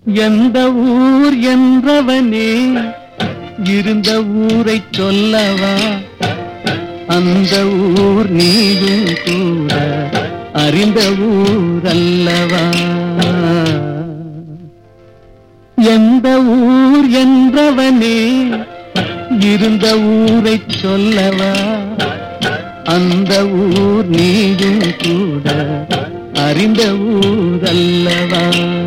எந்த ஊர் என்றவனே இருந்த ஊரை சொல்லவா அந்த ஊர் நீயும் கூட அறிந்த ஊர் அல்லவா எந்த ஊர் என்றவனே இருந்த ஊரை சொல்லவா அந்த ஊர் நீயும் கூட அறிந்த ஊர் அல்லவா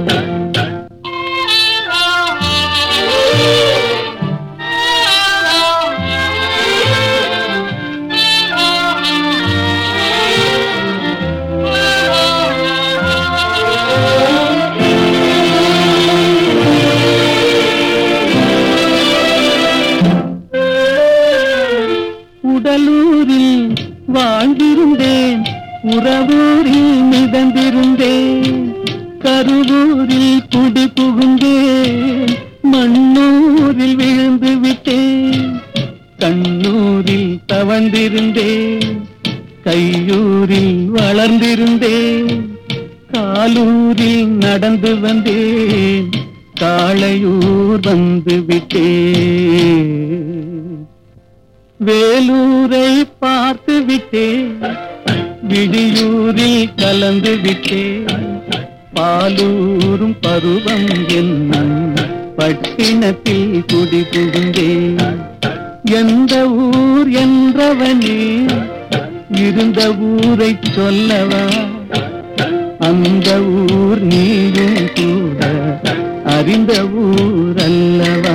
உடலூரில் வாழ்ந்திருந்தேன் உறவூரில் மிதந்திருந்தேன் கருவூரில் குடி புகுந்தேன் மண்ணூரில் விழுந்து விட்டேன் கண்ணூரில் தவழ்ந்திருந்தேன் கையூரில் வளர்ந்திருந்தேன் காலூரில் நடந்து வந்தேன் காளையூர் வந்து விட்டேன் வேலூரை பார்த்து விட்டேன் விடியூரில் கலந்து விட்டேன் பாலூரும் பருவம் என்னும் பட்டினத்தில் குடி புகுந்தேன் எந்த ஊர் என்றவனே இருந்த ஊரை சொல்லவா அந்த ஊர் நீயும் கூட அறிந்த ஊர் அல்லவா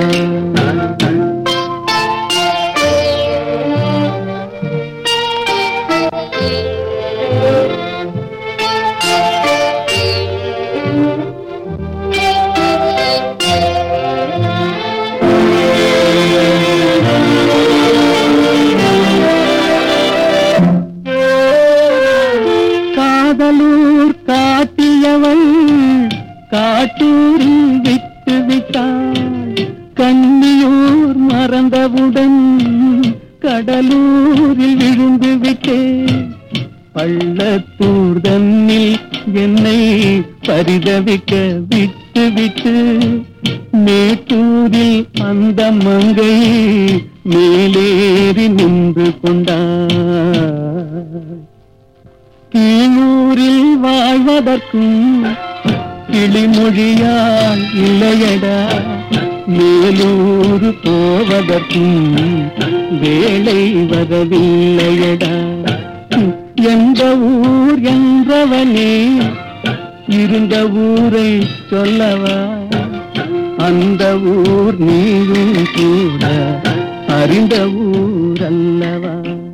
காதலூர் காட்டியவள் காட்டூரில் விட்டு விட்டாள் கண்ணியூர் மறந்தவுடன் கடலூரில் விழுந்து விட்டேன் பள்ளத்தூர் தன்னில் என்னை பரிதவிக்க விட்டு விட்டு மேட்டூரில் அந்த மங்கை மேலேறி நின்று கொண்டாள் கீழூரில் வாழ்வதற்கும் கிளிமொழியால் இல்லையடா மேலூர் போவதற்கும் வேலை வரவில்லையடா எந்த ஊர் என்றவனே இருந்த ஊரை சொல்லவா அந்த ஊர் நீயும் கூட அறிந்த ஊர் அல்லவா